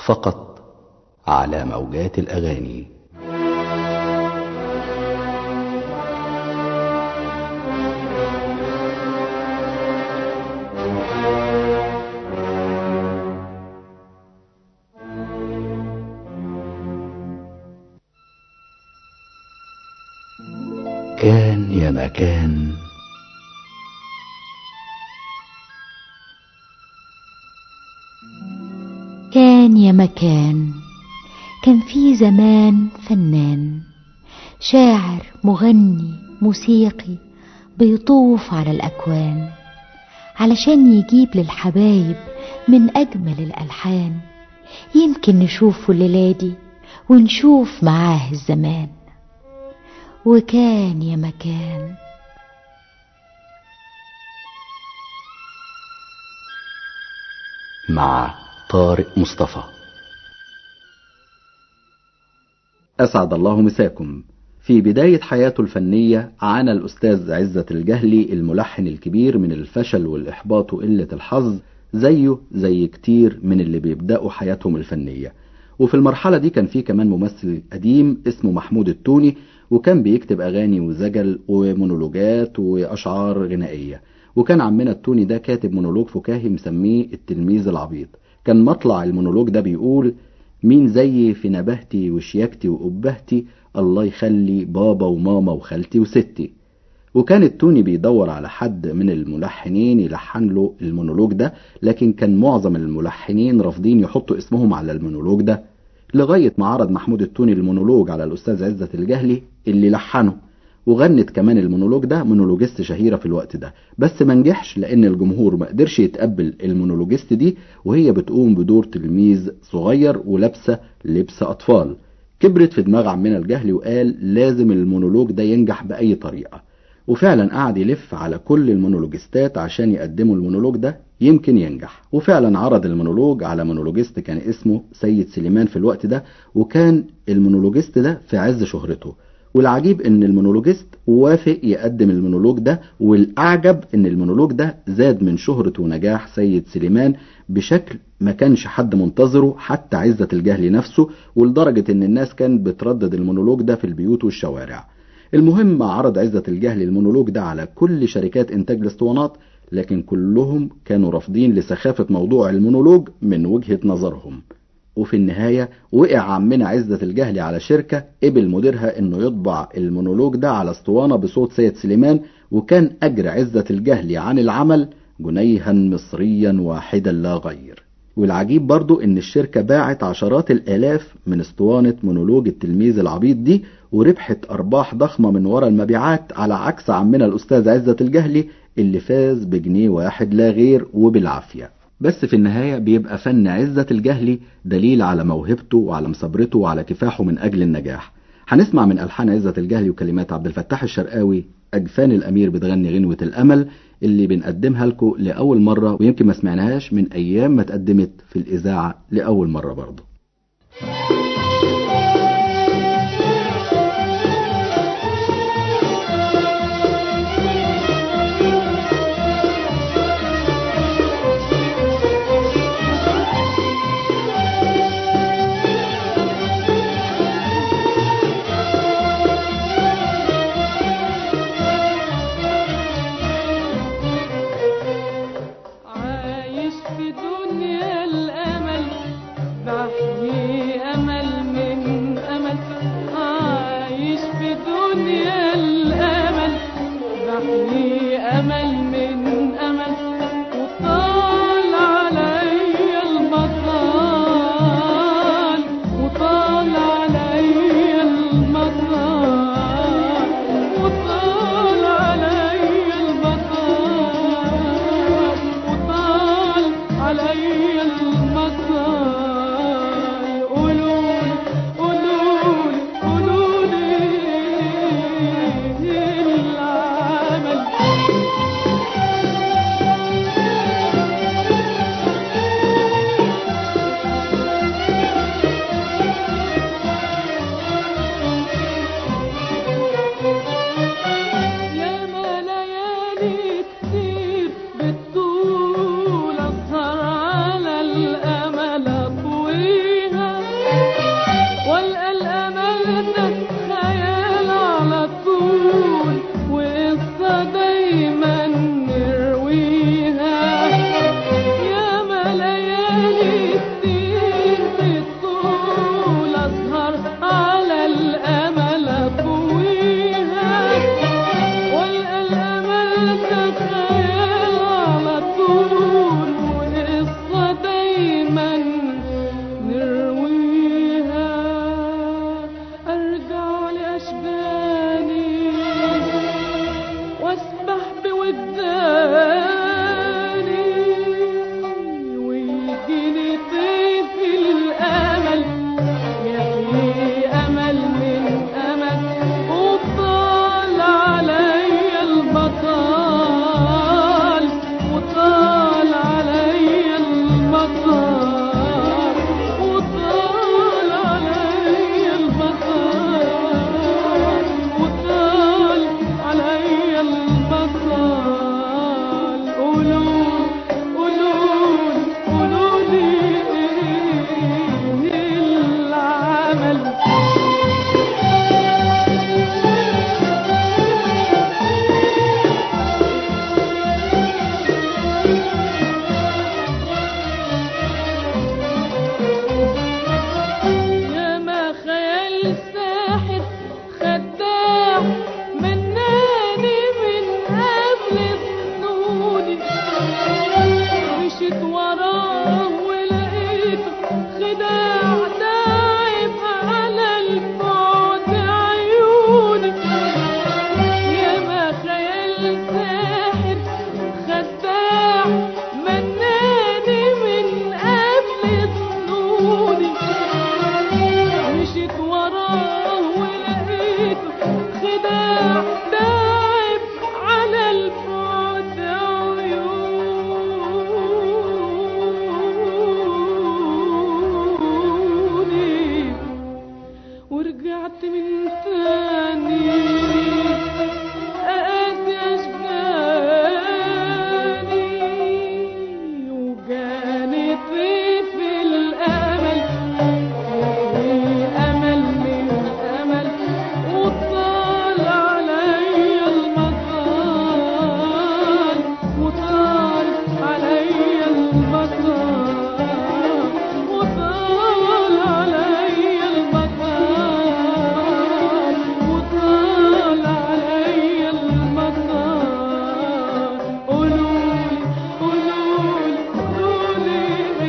فقط على موجات الأغاني كان يا مكان كان يا مكان كان في زمان فنان شاعر مغني موسيقي بيطوف على الأكوان علشان يجيب للحبايب من أجمل الألحان يمكن نشوفه الليلة دي ونشوف معاه الزمان وكان يا مكان مع طارق مصطفى أسعد الله مساكم في بداية حياته الفنية عانى الأستاذ عزة الجهلي الملحن الكبير من الفشل والإحباط وقلة الحظ زيه زي كتير من اللي بيبدأوا حياتهم الفنية وفي المرحلة دي كان في كمان ممثل قديم اسمه محمود التوني وكان بيكتب أغاني وزجل ومونولوجات وأشعار غنائية وكان عمنا التوني ده كاتب مونولوج فكاهي مسميه التلميذ العبيط كان مطلع المونولوج ده بيقول مين زيي في نبهتي وشياكتي وأبهتي الله يخلي بابا وماما وخالتي وستي وكان التوني بيدور على حد من الملحنين يلحن له المونولوج ده لكن كان معظم الملحنين رافضين يحطوا اسمهم على المونولوج ده لغاية ما عرض محمود التوني المونولوج على الأستاذ عزة الجهلي اللي لحنه وغنت كمان المونولوج ده مونولوجيست شهيرة في الوقت ده بس ما نجحش لأن الجمهور ما قدرش يتقبل المونولوجيست دي وهي بتقوم بدور تلميذ صغير ولابسة لبس أطفال كبرت في دماغ عمنا الجهلي وقال لازم المونولوج ده ينجح بأي طريقة وفعلا قعد يلف على كل المونولوجيستات عشان يقدموا المونولوج ده يمكن ينجح وفعلا عرض المونولوج على مونولوجيست كان اسمه سيد سليمان في الوقت ده وكان المونولوجيست ده في عز شهرته والعجيب ان المونولوجيست وافق يقدم المونولوج ده والاعجب ان المونولوج ده زاد من شهرة ونجاح سيد سليمان بشكل ما كانش حد منتظره حتى عزة الجهل نفسه ولدرجة ان الناس كانت بتردد المونولوج ده في البيوت والشوارع المهم عرض عزة الجهل المونولوج ده على كل شركات انتاج الاسطوانات لكن كلهم كانوا رافضين لسخافة موضوع المونولوج من وجهة نظرهم وفي النهاية وقع عمنا عزة الجهلي على شركة قبل مديرها انه يطبع المونولوج ده على اسطوانة بصوت سيد سليمان وكان اجر عزة الجهلي عن العمل جنيها مصريا واحدا لا غير والعجيب برضو ان الشركة باعت عشرات الالاف من اسطوانة مونولوج التلميذ العبيط دي وربحت ارباح ضخمة من ورا المبيعات على عكس عمنا الاستاذ عزة الجهلي اللي فاز بجنيه واحد لا غير وبالعافية بس في النهاية بيبقى فن عزة الجهلي دليل على موهبته وعلى مثابرته وعلى كفاحه من أجل النجاح هنسمع من ألحان عزة الجهلي وكلمات عبد الفتاح الشرقاوي أجفان الأمير بتغني غنوة الأمل اللي بنقدمها لكم لأول مرة ويمكن ما سمعناهاش من أيام ما اتقدمت في الإذاعة لأول مرة برضه عايش في دنيا الأمل بحلم والقى الامل ده خيال على طول وقصه دايما نرويها يا ما ليالي كتير بالطول اسهر على الامل اطويها والقى الامل ده خيال على طول وقصه دايما نرويها ارجع لاشباني واسبح بوداني ويجيني طيف الامل يحيي امل من امل وطال عليا المطال وطال عليا المطال وطال عليا المطال وطال عليا المطال قولوا قولوا قولوا لي ايه العمل يا ما خيال ساحر خداع مناني من قبل ظنوني مشيت وراه ولقيته خداع داعب على البعد عيوني يا ما خيال ساحر خداع مناني من قبل ظنوني مشيت وراه ولقيته خداع داعب على البعد عيوني ورجعت من تاني أقاسي أشجاني وجاني طيف الأمل في أمل من أمل وطال عليا المطال وطال عليا المطال وطال عليا المطال وطال عليا المطال قولولي قولولي قولولي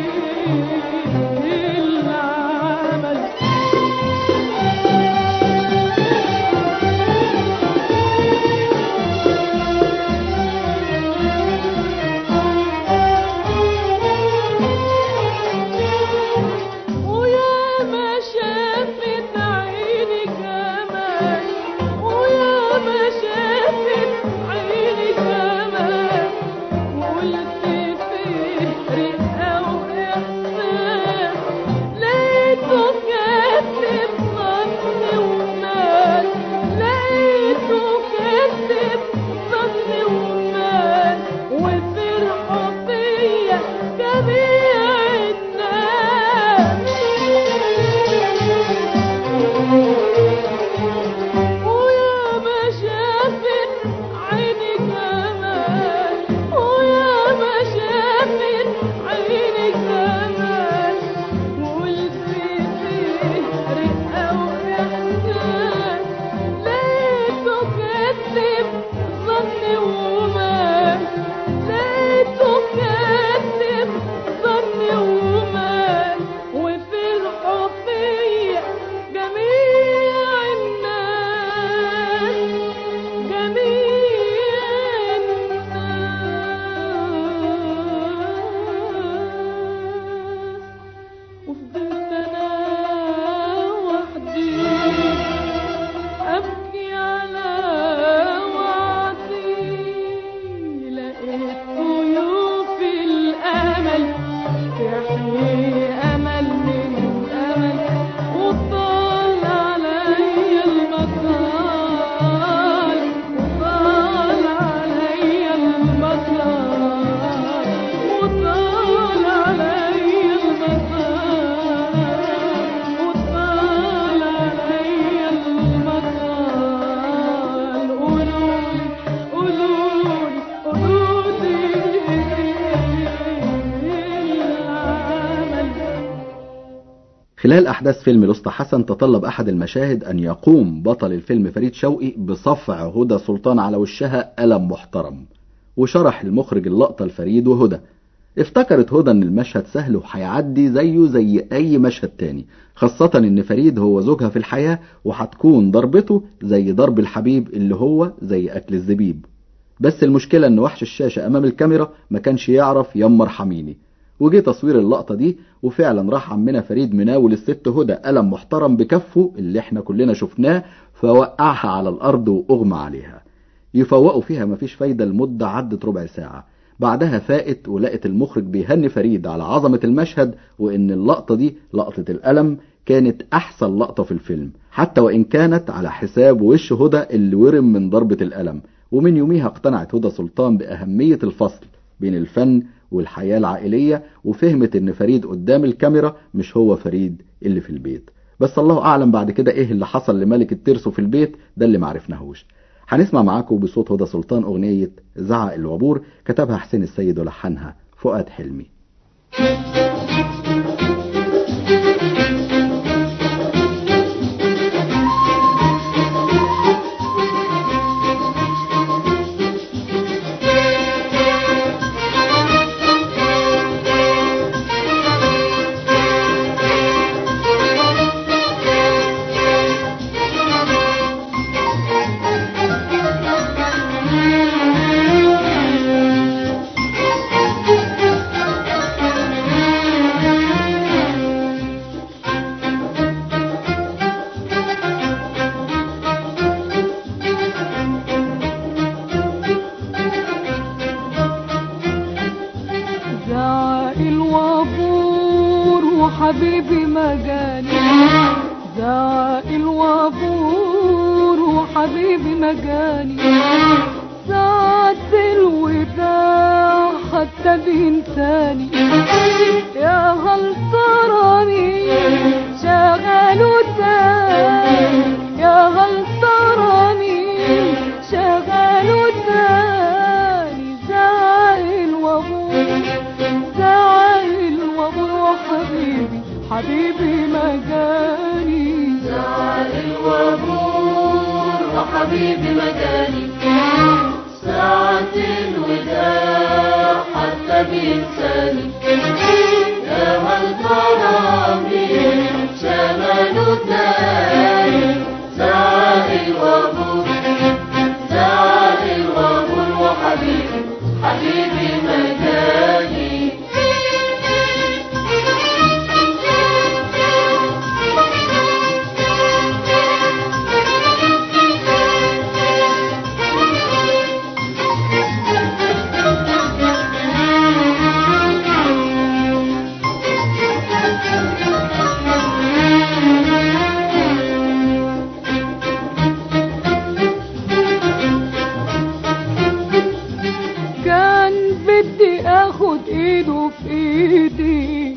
ايه العمل ويا ما شافت عيني كمان ويا ما شافت عيني كمان وقلت فيه رقة وإحساس لقيته كاتب ظني ومال لقيته كاتب ظني ومال وفرحوا بيا جميع الناس ويا ما شافت عيني كمان ويا ما شافت عيني كمان وقلت فيه رقة وإحساس لقيته كاتب ظني ومال لقيته كاتب ظني ومال وفرحوا فيا جميع الناس جميع الناس وفضلت انا وحدي ابكي على وعدي لقيت طيوف الامل تحيي امل من امل وطال عليا المطال وطال عليا المطال وطال عليا المطال خلال أحداث فيلم الأسطى حسن تطلب أحد المشاهد أن يقوم بطل الفيلم فريد شوقي بصفع هدى سلطان على وشها ألم محترم وشرح المخرج اللقطة لفريد وهدى افتكرت هدى ان المشهد سهل وهيعدي زيه زي اي مشهد تاني خاصة ان فريد هو زوجها في الحياة وهتكون ضربته زي ضرب الحبيب اللي هو زي اكل الزبيب بس المشكلة ان وحش الشاشة امام الكاميرا ما كانش يعرف يمر حميني وجه تصوير اللقطة دي وفعلا راح عمنا فريد مناول الست هدى قلم محترم بكفه اللي احنا كلنا شفناه فوقعها على الارض واغمى عليها يفوقوا فيها مفيش فايدة لمدة عدت ربع ساعة بعدها فاقت ولقت المخرج بيهني فريد على عظمة المشهد وإن اللقطة دي لقطة الألم كانت أحسن لقطة في الفيلم حتى وإن كانت على حساب وش هدى اللي ورم من ضربة الألم ومن يوميها اقتنعت هدى سلطان بأهمية الفصل بين الفن والحياة العائلية وفهمت إن فريد قدام الكاميرا مش هو فريد اللي في البيت بس الله أعلم بعد كده إيه اللي حصل لملك الترسو في البيت ده اللي معرفناهوش هنسمع معاكم بصوت هدى سلطان أغنية زعق الوبور كتبها حسين السيد ولحنها فؤاد حلمي زعق الوابور وحبيبي ما جاني زعق الوابور وحبيبي ما جاني ساعة الوداع حتى بينساني يا هل تراني شغلوا تاني يا هل تراني شغلوا تاني زعق الوابور زعق الوابور حبيبي حبيبي ما جاني زعق الوابور وحبيبي مجاني ساعة الوداع حتى بينساني يا هل ترى مين شماله تاني زعق الوابور زعق الوابور وحبيبي حبيبي مجاني كان بدي اخد ايده في ايدي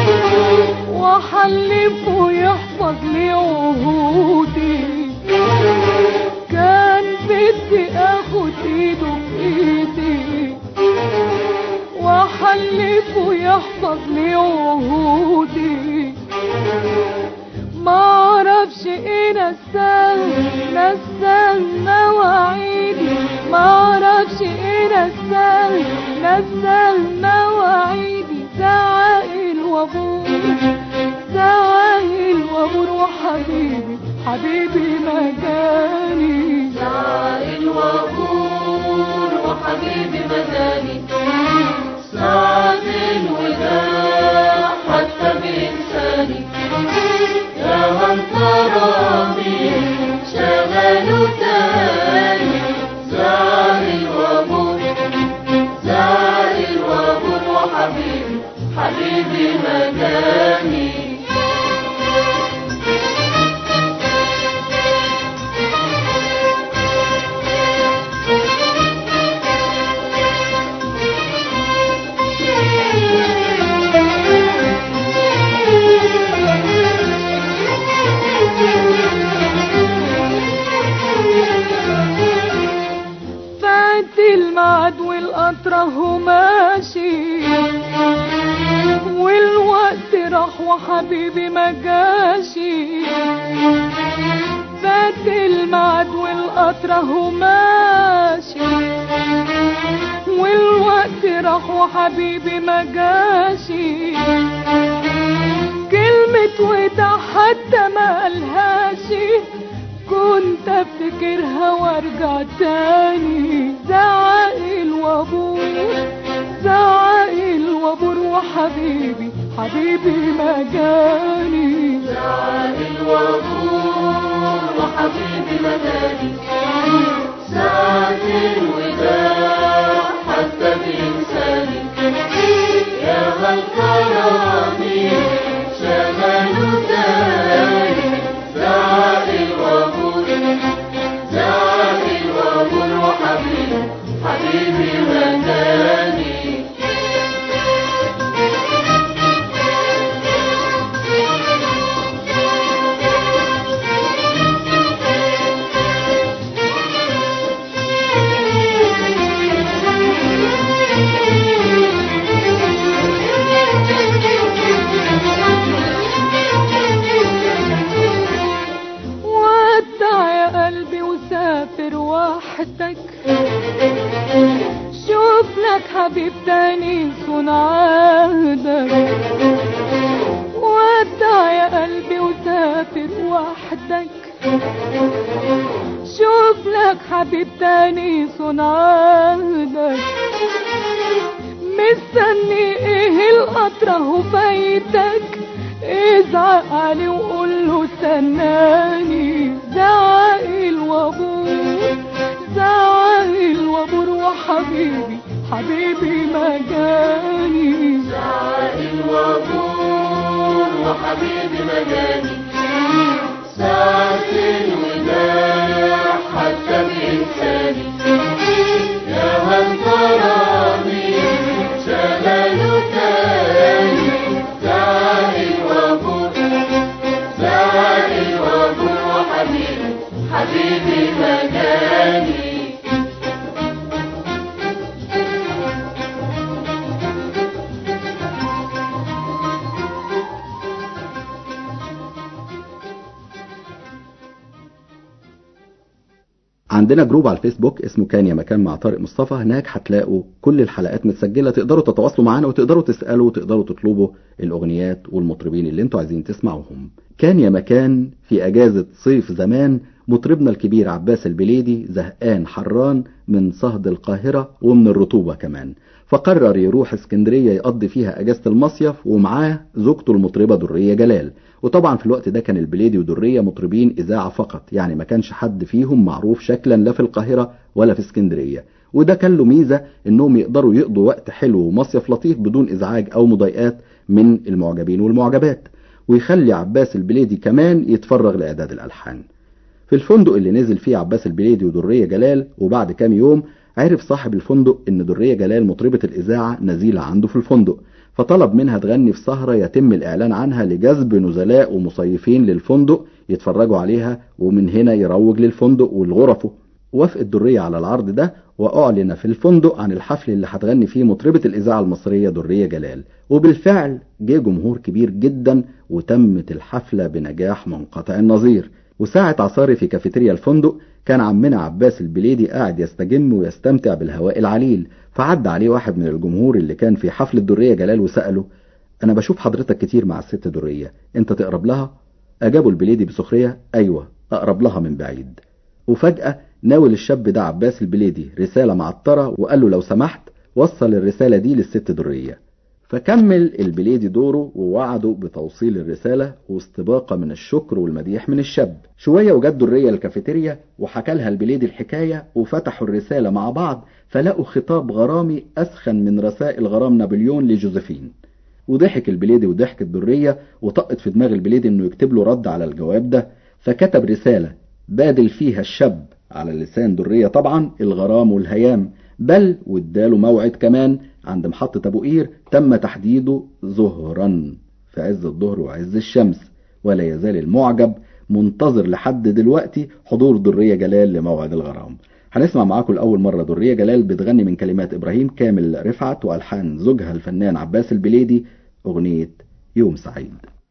واحلفه يحفظ لي عهودي كان بدي اخد ايده في ايدي واحلفه يحفظ لي عهودي ما اعرفش ايه نسان نسان مواعيدي ما اعرفش ايه نسان نسان مواعيدي زعق الوابور زعق الوابور وحبيبي حبيبي ما جاني زعق الوابور وحبيبي مجاني ساعة الوداع حتى بإنساني يا هل ترى مين شغله تاني زعق الوابور زعق الوابور وحبيبي حبيبي مجاني فات الميعاد والقطر اهو ماشي والوقت راح وحبيبي ما جاشي فات الميعاد والقطر اهو ماشي والوقت راح وحبيبي ما جاشي كلمة وداع حتى ما قالهاشي كنت افتكرها وارجع تاني زعقل وابور زعقل وابور وحبيبي حبيبي ما جاني زعل الوفور وحبيبي مداني ساعة الوداع حتى بإنساني يا هل كرامي شغل تاني زعل الوفور زعل الوفور وحبيبي حبيبي مداني ودع يا قلبي وسافر وحدك شوف لك حبيب تاني صون عهدك ودع يا قلبي وسافر وحدك شوف لك حبيب تاني صون عهدك مستني ايه القطر اهو فايتك ازعق عليه وقول له استناني زعقل وابور زعقل وابور وحبيبي حبيبي ما جاني زعل الوفور وحبيبي مجاني ساعة الوداع حتى بإنساني يا من تراني شغل تاني زعل الوفور زعل الوفور وحبيبي حبيبي مجاني عندنا جروب على الفيسبوك اسمه كان يا مكان مع طارق مصطفى هناك هتلاقوا كل الحلقات متسجلة تقدروا تتواصلوا معانا وتقدروا تسألوا وتقدروا تطلبوا الأغنيات والمطربين اللي انتوا عايزين تسمعوهم كان يا مكان في أجازة صيف زمان مطربنا الكبير عباس البليدي زهقان حران من صهد القاهرة ومن الرطوبة كمان فقرر يروح اسكندرية يقضي فيها أجازة المصيف ومعاه زوجته المطربة درية جلال وطبعا في الوقت ده كان البليدي ودرية مطربين إذاعة فقط يعني ما كانش حد فيهم معروف شكلا لا في القاهرة ولا في اسكندرية وده كان له ميزة انهم يقدروا يقضوا وقت حلو ومصيف لطيف بدون ازعاج او مضايقات من المعجبين والمعجبات ويخلي عباس البليدي كمان يتفرغ لإعداد الألحان في الفندق اللي نزل فيه عباس البليدي ودرية جلال وبعد كام يوم عرف صاحب الفندق ان درية جلال مطربة الإذاعة نزيلة عنده في الفندق فطلب منها تغني في سهرة يتم الإعلان عنها لجذب نزلاء ومصيفين للفندق يتفرجوا عليها ومن هنا يروج للفندق والغرفه وافقت درية على العرض ده وأعلن في الفندق عن الحفل اللي هتغني فيه مطربة الإذاعة المصرية درية جلال وبالفعل جه جمهور كبير جدا وتمت الحفلة بنجاح منقطع النظير وساعة عصاري في كافيتيريا الفندق كان عمنا عباس البليدي قاعد يستجم ويستمتع بالهواء العليل فعدى عليه واحد من الجمهور اللي كان في حفل الدرية جلال وسأله أنا بشوف حضرتك كتير مع الست درية أنت تقرب لها؟ أجابه البليدي بسخرية أيوة أقرب لها من بعيد وفجأة ناول الشاب ده عباس البليدي رسالة معطرة وقال له لو سمحت وصل الرسالة دي للست درية فكمل البليدي دوره ووعده بتوصيل الرسالة واستباقة من الشكر والمديح من الشاب شوية وجت درية الكافيتيريا وحكى لها البليدي الحكاية وفتحوا الرسالة مع بعض فلقوا خطاب غرامي أسخن من رسائل غرام نابليون لجوزيفين وضحك البليدي وضحك الدرية وطقت في دماغ البليدي انه يكتب له رد على الجواب ده فكتب رسالة بادل فيها الشاب على لسان درية طبعا الغرام والهيام بل واداله موعد كمان عند محطة أبو قير تم تحديده ظهرا في عز الظهر وعز الشمس ولا يزال المعجب منتظر لحد دلوقتي حضور درية جلال لموعد الغرام هنسمع معاكم لأول مرة درية جلال بتغني من كلمات إبراهيم كامل رفعت وألحان زوجها الفنان عباس البليدي أغنية يوم سعيد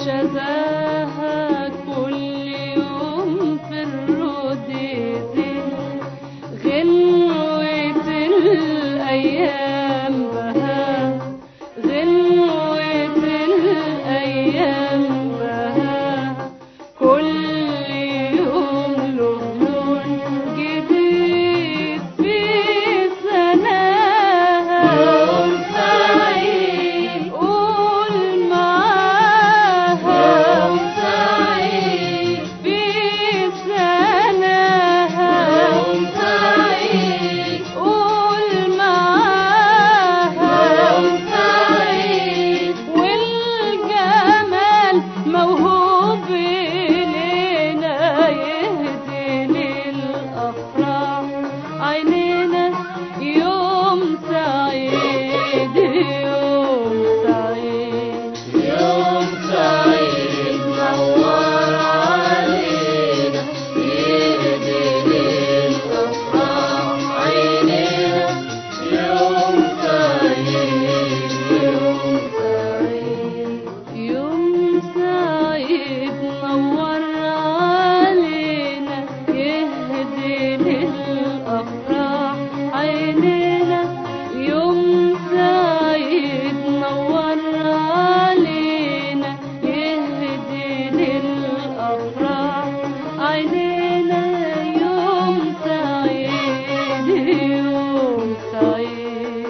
شذاها كل يوم في الرد غنوة الأيام بها غنوة الأيام بها كل يوم له لون جديد في سناها يوم سعيد قول معاها يوم سعيد في سناها يوم سعيد قول معاها يوم سعيد والجمال موهوب إلينا يهدي للأفراح عينينا يوم سعيد يوم سعيد يوم سعيد نور علينا يهدي للأفراح عينينا يوم سعيد يوم سعيد يوم سعيد نور علينا يهدي للأفراح عينينا يوم سعيد نور علينا يهدي للأفراح عينينا يوم سعيد يوم سعيد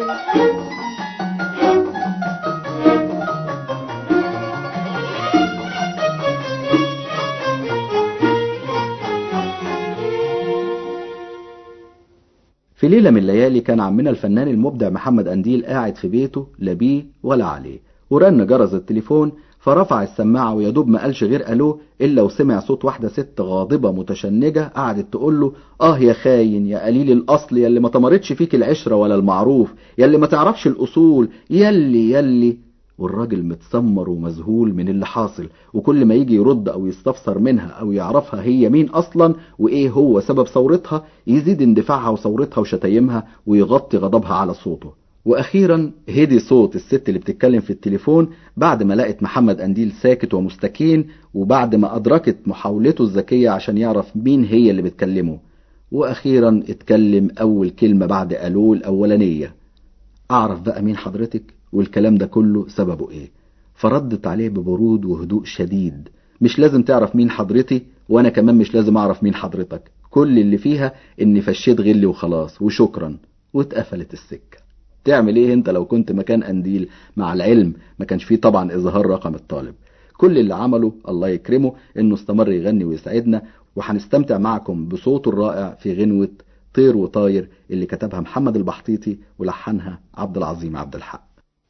في ليلة من الليالي كان عمنا الفنان المبدع محمد أنديل قاعد في بيته لا بيه ولا عليه ورن جرس التليفون فرفع السماعة ويدوب ما قالش غير ألو إلا وسمع صوت واحدة ست غاضبة متشنجة قعدت تقول له آه يا خاين يا قليل الأصل يا اللي ما تمرتش فيك العشرة ولا المعروف يا اللي ما تعرفش الأصول يلي يلي والراجل متسمر ومذهول من اللي حاصل وكل ما يجي يرد او يستفسر منها او يعرفها هي مين اصلا وايه هو سبب ثورتها يزيد اندفاعها وثورتها وشتايمها ويغطي غضبها على صوته واخيرا هدي صوت الست اللي بتتكلم في التليفون بعد ما لقت محمد انديل ساكت ومستكين وبعد ما ادركت محاولته الذكيه عشان يعرف مين هي اللي بتكلمه واخيرا اتكلم اول كلمه بعد الو الاولانيه اعرف بقى مين حضرتك والكلام ده كله سببه ايه فردت عليه ببرود وهدوء شديد مش لازم تعرف مين حضرتي وانا كمان مش لازم اعرف مين حضرتك كل اللي فيها اني فشيت غلي وخلاص وشكرا واتقفلت السكه تعمل ايه انت لو كنت مكان قنديل مع العلم ما كانش فيه طبعا اظهار رقم الطالب كل اللي عمله الله يكرمه انه استمر يغني ويسعدنا وهنستمتع معكم بصوته الرائع في غنوة طير وطاير اللي كتبها محمد البحطيطي ولحنها عبد العظيم عبد الحق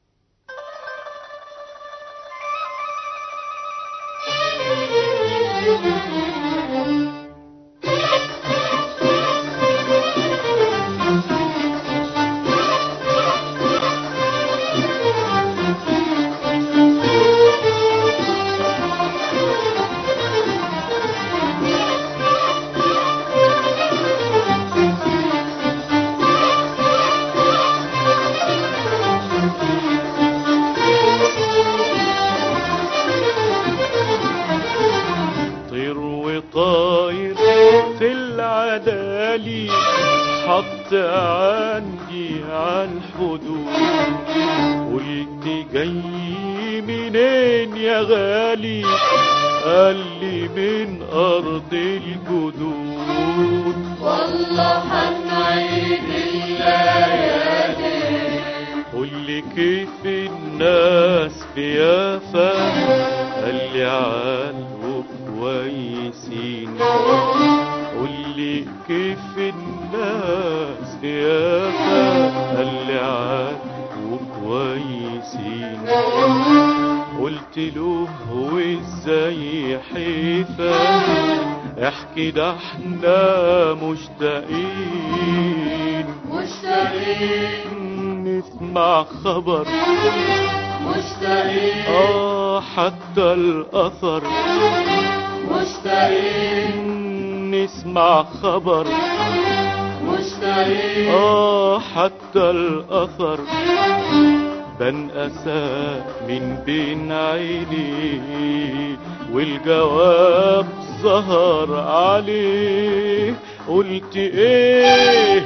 طير وطاير في العدالي حط عندي على الحدود قلت جاي منين يا غالي قال لي من ارض الجدود والله هنعيد الليالي قل لي كيف الناس في يافا قال لي عالوا كويسين قل لي كيف الناس في يافا قال لي عالوا كويسين قلت له وازاي حيفا احكي ده احنا مشتاقين مشتاقين نسمع خبر مشتاقين آه حتى الأثر مشتاقين نسمع خبر مشتاقين آه حتى الأثر بان أسى من بين عينيه والجواب ظهر عليه قلت ايه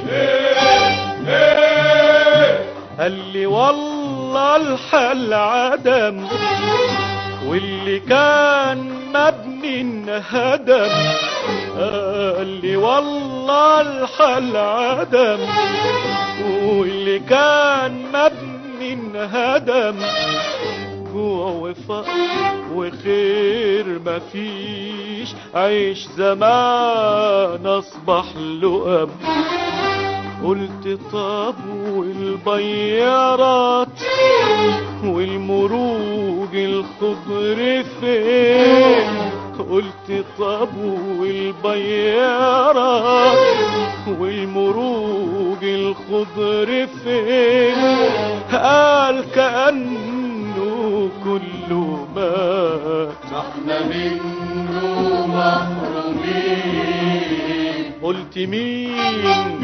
قال لي والله الحل عدم واللي كان مبني انهدم قال لي والله الحل عدم واللي كان مبني انهدم جوع وفقر وخير مفيش عيش زمان اصبح لقم قلت طب والبيارات والمروج الخضر فين قلت طب والبيارات والمروج الخضر فين قال كأنه كله مات احنا منه محرومين قلت مين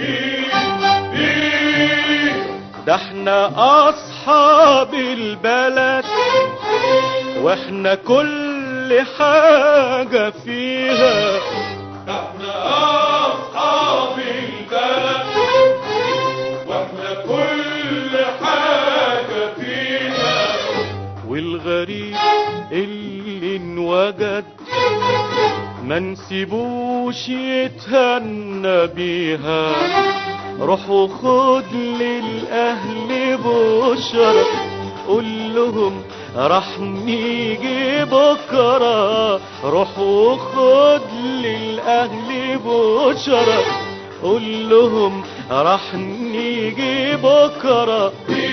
ده احنا اصحاب البلد واحنا كل حاجة فيها احنا اصحاب البلد واحنا كل حاجة فيها والغريب اللي انوجد ما نسيبوش يتهنى بيها روحوا خد للأهل بشرى قول لهم راح نيجي بكرة روحوا خد للأهل بشرى قول لهم راح نيجي بكرة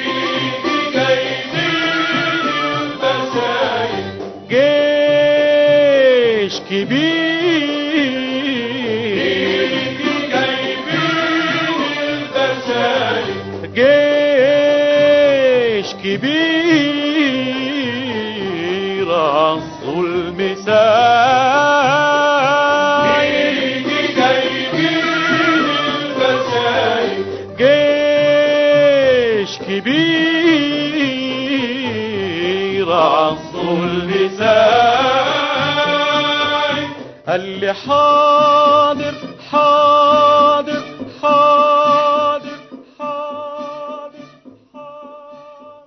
جيش كبير جيش كبير عالظلم سايق جيش كبير عالظلم سايق قال لي حاضر حاضر حاضر حاضر حاضر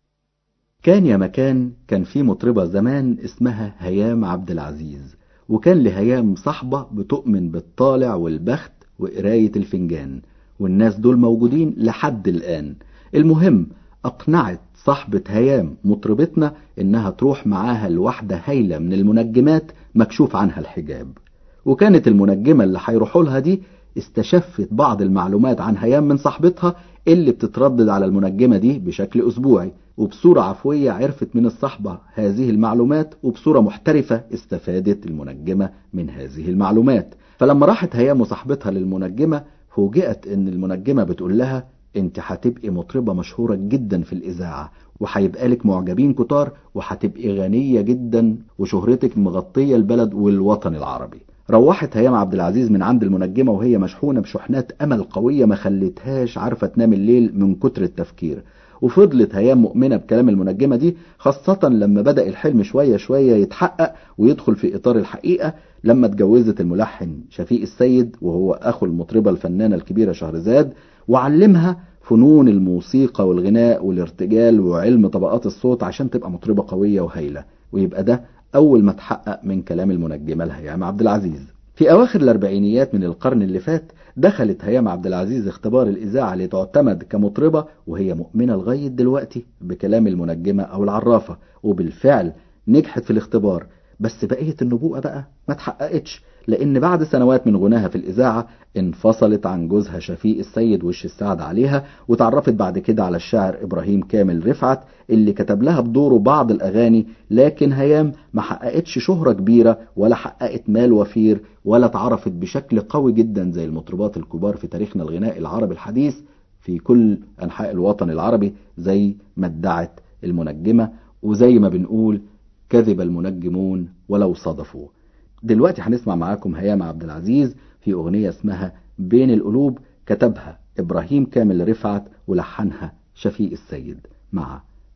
كان يا مكان كان في مطربة زمان اسمها هيام عبد العزيز وكان لهيام صاحبة بتؤمن بالطالع والبخت وقراية الفنجان والناس دول موجودين لحد الآن المهم أقنعت صاحبة هيام مطربتنا إنها تروح معاها لواحدة هايلة من المنجمات مكشوف عنها الحجاب وكانت المنجمة اللي هيروحوا لها دي استشفت بعض المعلومات عن هيام من صاحبتها اللي بتتردد على المنجمة دي بشكل أسبوعي وبصورة عفوية عرفت من الصحبة هذه المعلومات وبصورة محترفة استفادت المنجمة من هذه المعلومات فلما راحت هيام وصاحبتها للمنجمة فوجئت ان المنجمة بتقول لها انت هتبقي مطربة مشهورة جدا في الإذاعة وهيبقى لك معجبين كتار وهتبقي غنية جدا وشهرتك مغطية البلد والوطن العربي روحت هيام عبد العزيز من عند المنجمة وهي مشحونة بشحنات أمل قوية ما خلتهاش عارفة تنام الليل من كتر التفكير وفضلت هيام مؤمنة بكلام المنجمة دي خاصة لما بدأ الحلم شوية شوية يتحقق ويدخل في إطار الحقيقة لما اتجوزت الملحن شفيق السيد وهو أخو المطربة الفنانة الكبيرة شهرزاد وعلمها فنون الموسيقى والغناء والارتجال وعلم طبقات الصوت عشان تبقى مطربة قوية وهايلة ويبقى ده أول ما تحقق من كلام المنجمة لهيام عبد العزيز في أواخر الأربعينيات من القرن اللي فات دخلت هيام عبد العزيز اختبار الإذاعة لتعتمد كمطربة وهي مؤمنة لغاية دلوقتي بكلام المنجمة أو العرافة وبالفعل نجحت في الاختبار بس بقية النبوءة بقى ما تحققتش لأن بعد سنوات من غناها في الإذاعة انفصلت عن جوزها شفيق السيد وش السعد عليها وتعرفت بعد كده على الشاعر إبراهيم كامل رفعت اللي كتب لها بدوره بعض الأغاني لكن هيام ما حققتش شهرة كبيرة ولا حققت مال وفير ولا اتعرفت بشكل قوي جدا زي المطربات الكبار في تاريخنا الغناء العربي الحديث في كل أنحاء الوطن العربي زي ما ادعت المنجمة وزي ما بنقول كذب المنجمون ولو صدفوا دلوقتي هنسمع معاكم هيام عبد العزيز في أغنية اسمها بين القلوب كتبها إبراهيم كامل رفعت ولحنها شفيق السيد مع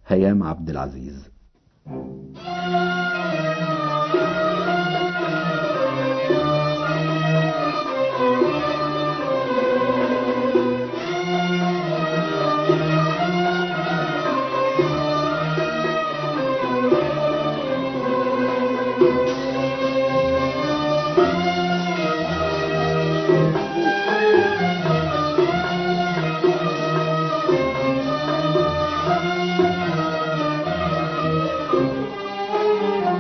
هيام عبد العزيز Thank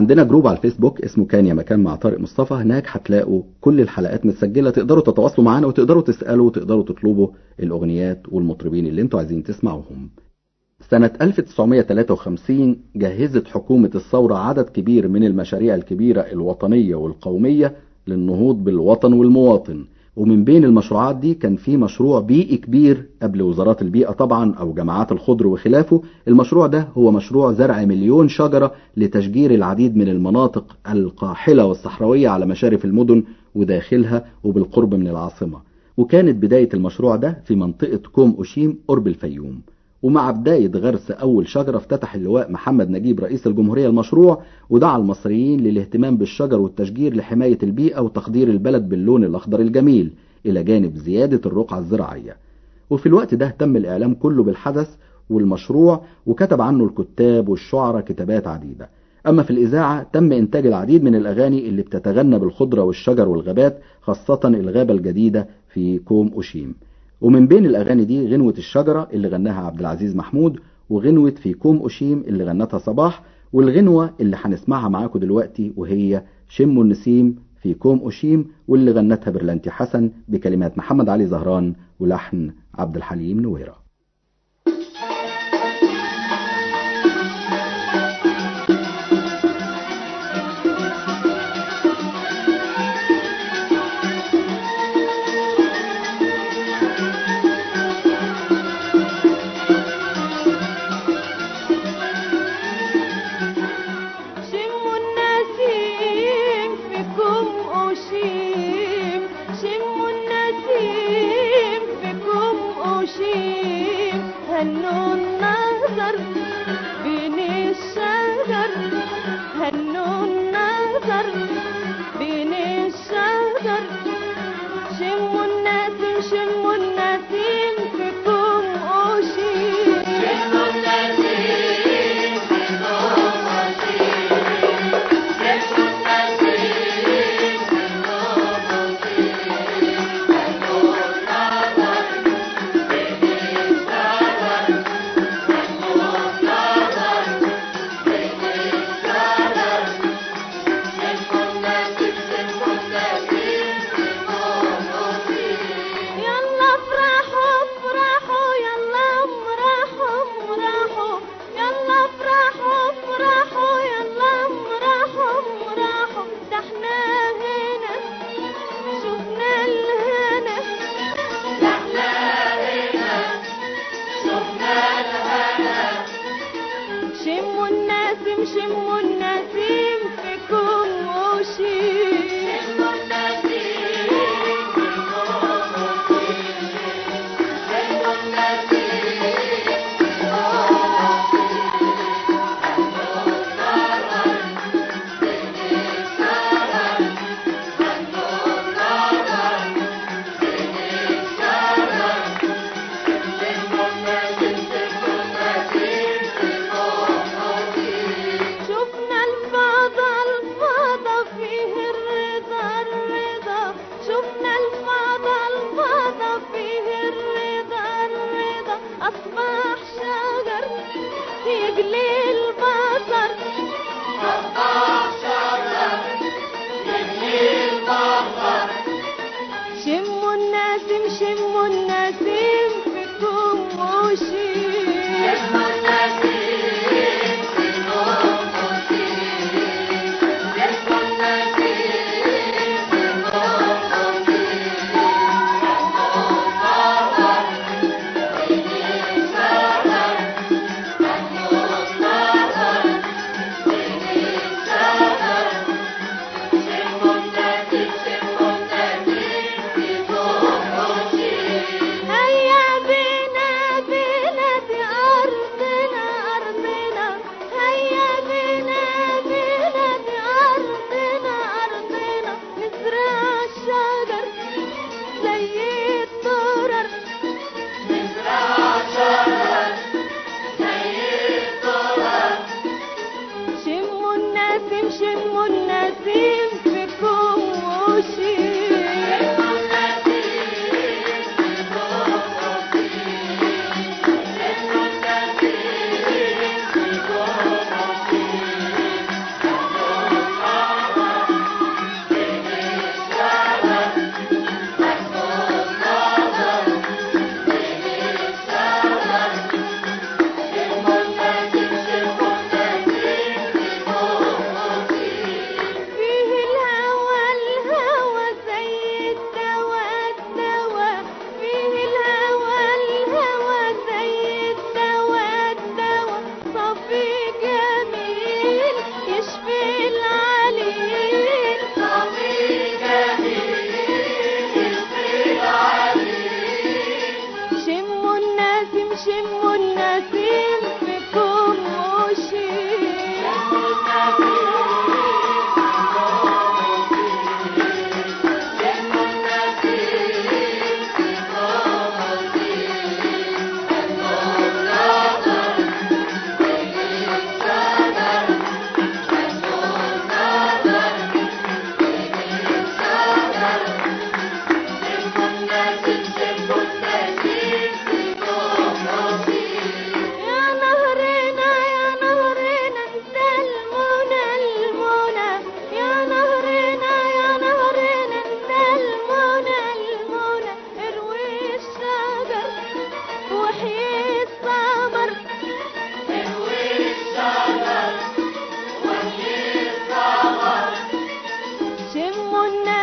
عندنا جروب على الفيسبوك اسمه كان يا مكان مع طارق مصطفى هناك هتلاقوا كل الحلقات متسجلة تقدروا تتواصلوا معانا وتقدروا تسألوا وتقدروا تطلبوا الأغنيات والمطربين اللي انتوا عايزين تسمعوهم سنة 1953 جهزت حكومة الثورة عدد كبير من المشاريع الكبيرة الوطنية والقومية للنهوض بالوطن والمواطن ومن بين المشروعات دي كان في مشروع بيئي كبير قبل وزارات البيئة طبعا أو جماعات الخضر وخلافه المشروع ده هو مشروع زرع مليون شجرة لتشجير العديد من المناطق القاحلة والصحراوية على مشارف المدن وداخلها وبالقرب من العاصمة وكانت بداية المشروع ده في منطقة كوم أوشيم قرب الفيوم ومع بداية غرس أول شجرة افتتح اللواء محمد نجيب رئيس الجمهورية المشروع ودعا المصريين للاهتمام بالشجر والتشجير لحماية البيئة وتخدير البلد باللون الأخضر الجميل إلى جانب زيادة الرقعة الزراعية وفي الوقت ده تم الإعلام كله بالحدث والمشروع وكتب عنه الكتاب والشعراء كتابات عديدة أما في الإذاعة تم إنتاج العديد من الأغاني اللي بتتغنى بالخضرة والشجر والغابات خاصة الغابة الجديدة في كوم أوشيم ومن بين الأغاني دي غنوة الشجرة اللي غناها عبد العزيز محمود وغنوة في كوم أوشيم اللي غنتها صباح والغنوة اللي هنسمعها معاكم دلوقتي وهي شم النسيم في كوم أوشيم واللي غنتها برلانتي حسن بكلمات محمد علي زهران ولحن عبد الحليم نويره شم النسيم فيكم أشيم شم النسيم فيكم أشيم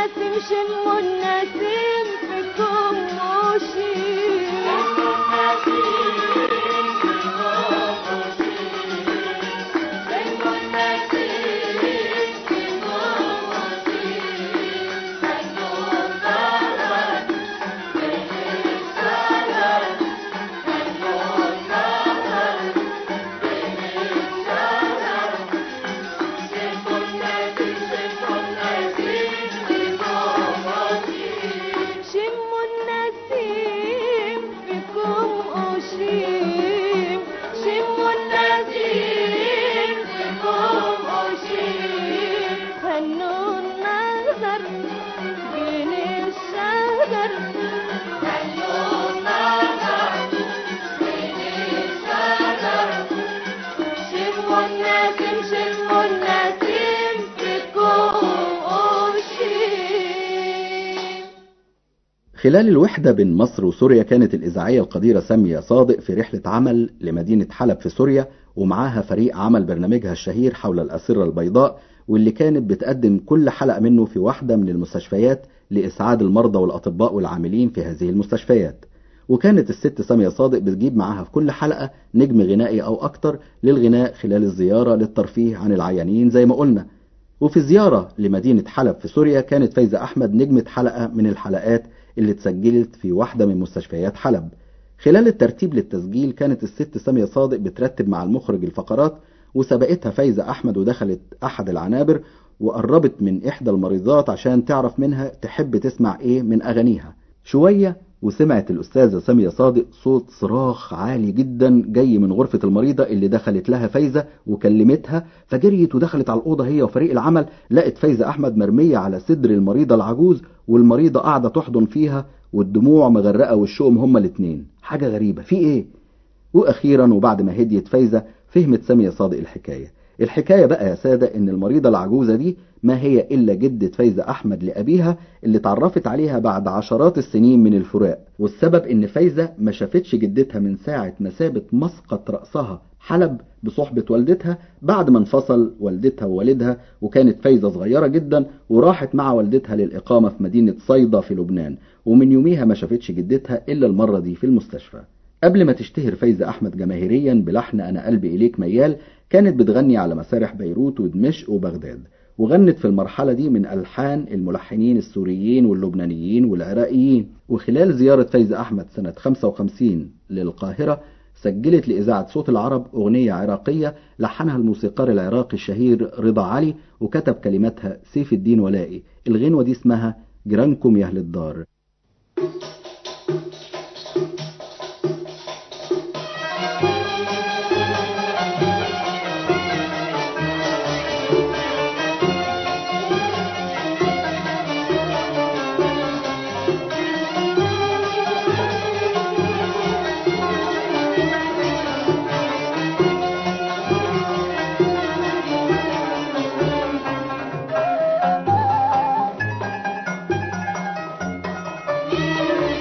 النسيم شموا النسيم فيكم وشيم شموا النسيم فيكم أشيم شموا النسيم فيكم أشيم هنوا النظر بين الشجر هنوا النظر بين الشجر شموا النسيم شموا النسيم فيكم أشيم خلال الوحدة بين مصر وسوريا كانت الإذاعية القديرة سامية صادق في رحلة عمل لمدينة حلب في سوريا ومعاها فريق عمل برنامجها الشهير حول الأسرة البيضاء واللي كانت بتقدم كل حلقة منه في واحدة من المستشفيات لإسعاد المرضى والأطباء والعاملين في هذه المستشفيات وكانت الست سامية صادق بتجيب معاها في كل حلقة نجم غنائي أو أكتر للغناء خلال الزيارة للترفيه عن العيانين زي ما قلنا وفي زيارة لمدينة حلب في سوريا كانت فايزة أحمد نجمة حلقة من الحلقات اللي اتسجلت في واحدة من مستشفيات حلب خلال الترتيب للتسجيل كانت الست سامية صادق بترتب مع المخرج الفقرات وسبقتها فايزة أحمد ودخلت أحد العنابر وقربت من إحدى المريضات عشان تعرف منها تحب تسمع إيه من أغانيها شوية وسمعت الأستاذة سامية صادق صوت صراخ عالي جدا جاي من غرفة المريضة اللي دخلت لها فايزة وكلمتها فجريت ودخلت على الأوضة هي وفريق العمل لقت فايزة أحمد مرمية على صدر المريضة العجوز والمريضة قاعدة تحضن فيها والدموع مغرقة وشهم هما الاتنين حاجة غريبة في إيه؟ وأخيرا وبعد ما هديت فايزة فهمت سامية صادق الحكاية الحكاية بقى يا سادة إن المريضة العجوزة دي ما هي إلا جدة فايزة أحمد لأبيها اللي اتعرفت عليها بعد عشرات السنين من الفراق والسبب إن فايزة ما شافتش جدتها من ساعة ما سابت مسقط رأسها حلب بصحبة والدتها بعد ما انفصل والدتها ووالدها وكانت فايزة صغيرة جدا وراحت مع والدتها للإقامة في مدينة صيدا في لبنان ومن يوميها ما شافتش جدتها إلا المرة دي في المستشفى قبل ما تشتهر فايزة أحمد جماهيريا بلحن أنا قلبي إليك ميال كانت بتغني على مسارح بيروت ودمشق وبغداد وغنت في المرحلة دي من ألحان الملحنين السوريين واللبنانيين والعراقيين وخلال زيارة فايزة أحمد سنة 55 للقاهرة سجلت لإذاعة صوت العرب أغنية عراقية لحنها الموسيقار العراقي الشهير رضا علي وكتب كلماتها سيف الدين ولائي الغنوة دي اسمها جيرانكم يا أهل الدار Thank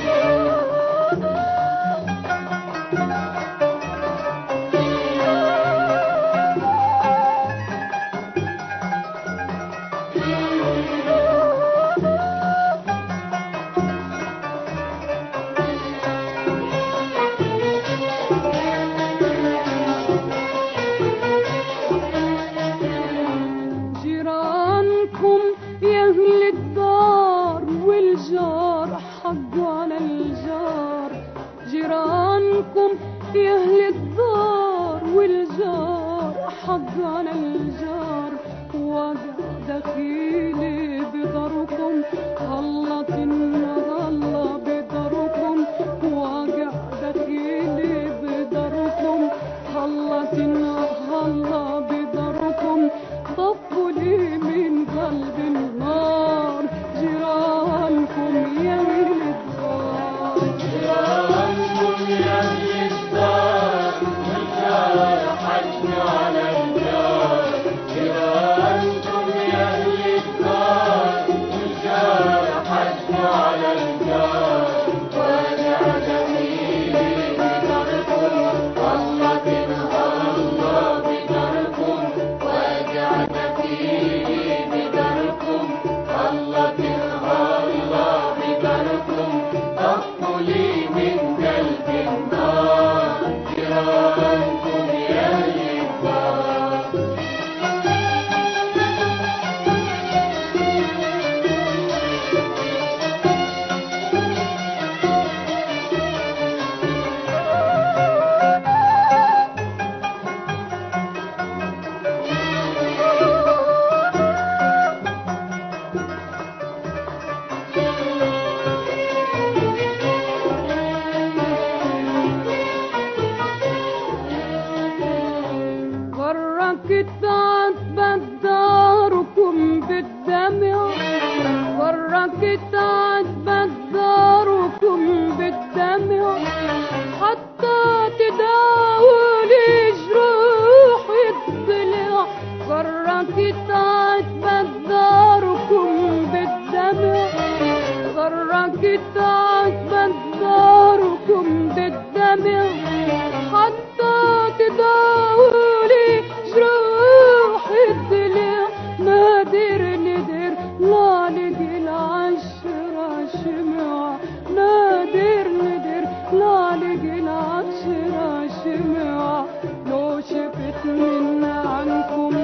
غركت عذبت داركم بالدمع حتى تداولي جروح الضلع غركت عذبت داركم بالدمع غركت عذبت داركم بالدمع حتى تداولي جروح الضلع نادر ندر لا لقي العشرة شمع نادر ندر لا لقي العشرة شمع لو شفت من عنكم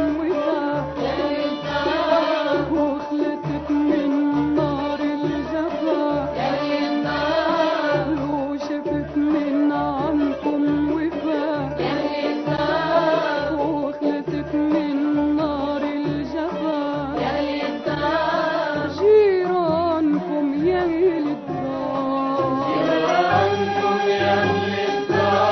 وفاء وخلتت من نار الجفا لو شفت من عنكم وفاء وخلتت من نار الجفا جيرانكم يا الدار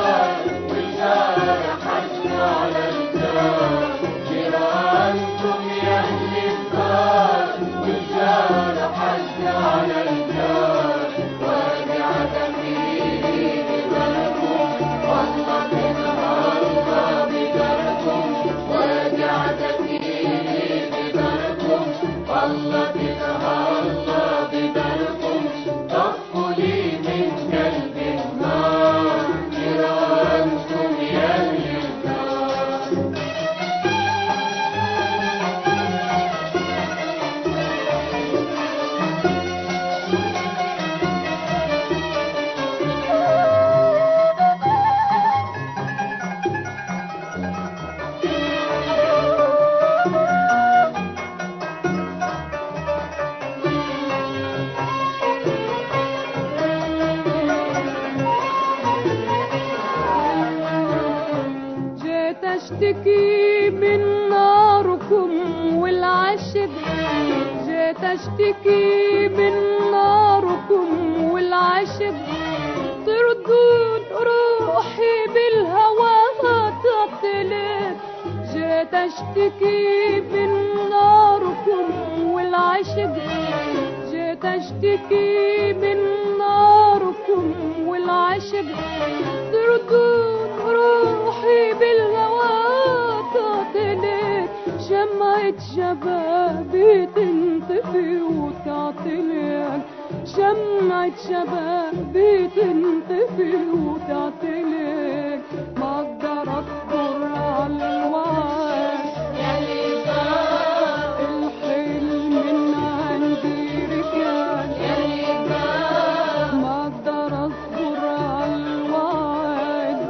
جيت اشتكي من ناركم والعشق جيت اشتكي من ناركم والعشق تردون روحي بالهوى تطلت جيت اشتكي من ناركم والعشق جيت اشتكي من ناركم والعشق تردون روحي بالهوى تعطلك شمعة شبابي تنطفي وتعطلك شمعة شبابي تنطفي وتعطلك ما اقدر اصبر على الوعد الحلم من عندي ركان ما اقدر اصبر على الوعد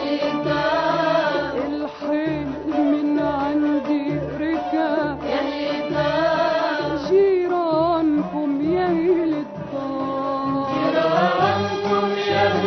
الحلم من عندي ركان جيرانكم يا اهل الدار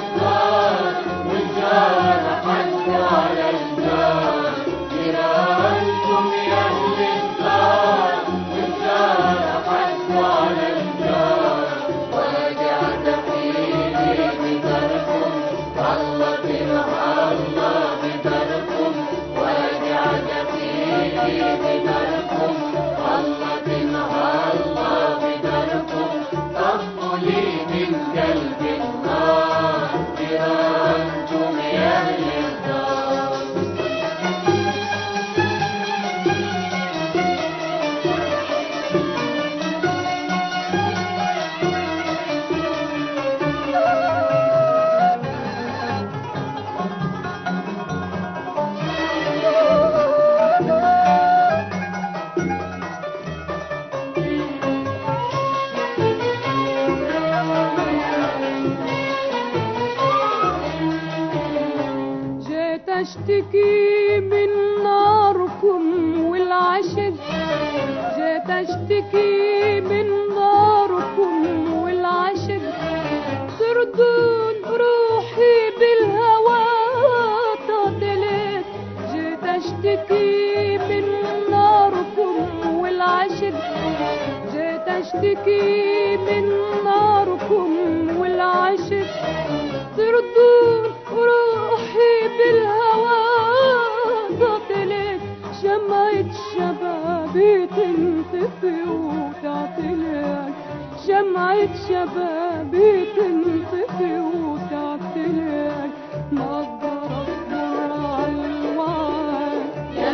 جيت اشتكي من ناركم والعشق جيت اشتكي من ناركم والعشق تردون روحي بالهوى تعطلت جيت اشتكي من ناركم والعشق جيت اشتكي من ناركم والعشق تردون روحي بالهوى تعطلك شمعة شبابي تنطفي وتعطلك شمعة شبابي تنطفي وتعتلق ما اقدر اصبر على الوعد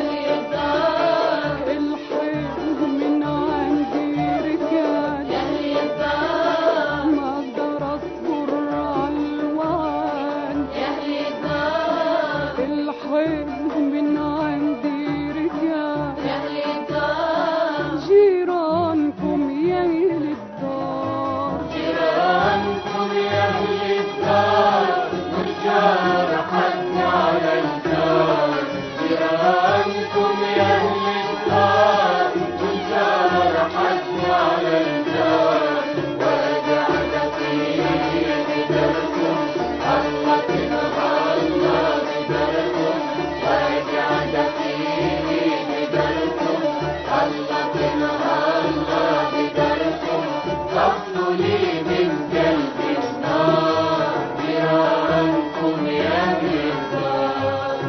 الحب من عندي رجال ما اقدر اصبر على الوعد الحب من عندي رجال جيرانكم يا اهل الدار جيرانكم يا أهل الدار والجار حد على الجار جيرانكم يا أهل الدار والجار حد على الجار وجعل فيه بدركم الله تنهى الله بدركم وجعل فيه بدركم الله تنهى الله بدركم صفوا لي من قلب النار جيرانكم يا أهل الدار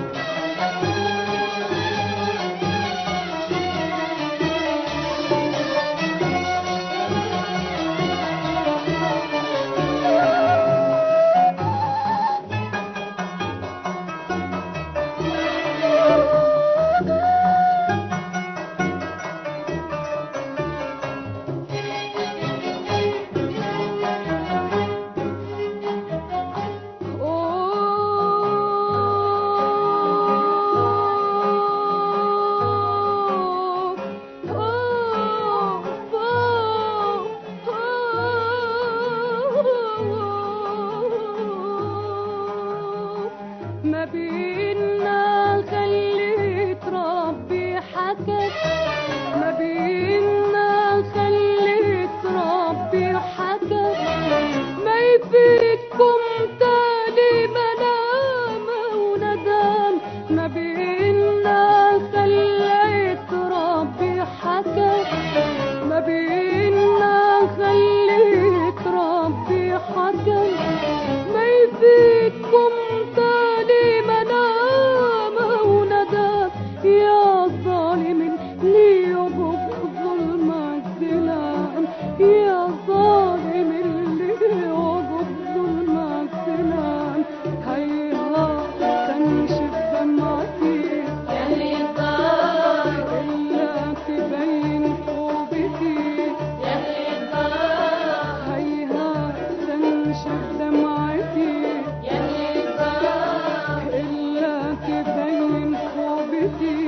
ما بينا خليت ربي حكت ما بينا خليت ربي حكت ما يفيدكم تاني ملام وندم ما بينا خليت ربي حكت ما بينا خليت ربي حكت ما يفيدكم تاني منام وندم يا ظالم ليه يبغض ظلمك سلام يا ظالم ليه يبغض ظلمك سلام هيها تنشف دمعتي إلا تبين توبتي هيها تنشف دمعتي إلا تبين توبتي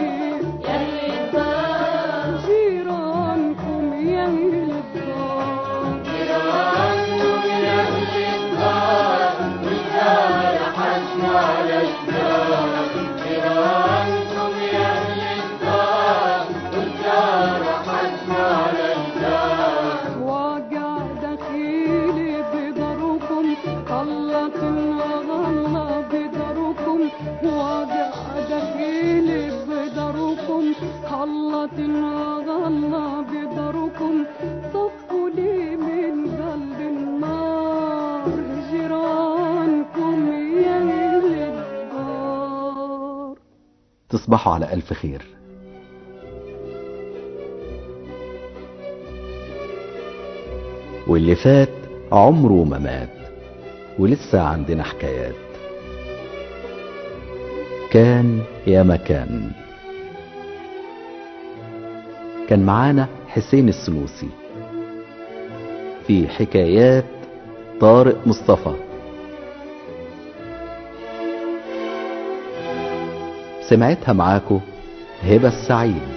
جيرانكم يا أهل الدار جيرانكم يا أهل الدار والجار حزن على الدار جيرانكم يا أهل الدار والجار حزن على الدار واقع دخيلي بدركم الله تنغلى بدركم واقع دخيلي بدركم الله تنغلى بدركم صفوا لي من قلب النار جيرانكم يا أهل الدار تصبحوا على ألف خير واللي فات عمره ما مات ولسه عندنا حكايات كان يا مكان كان معانا حسين السنوسي في حكايات طارق مصطفى سمعتها معاكو هبة السعيد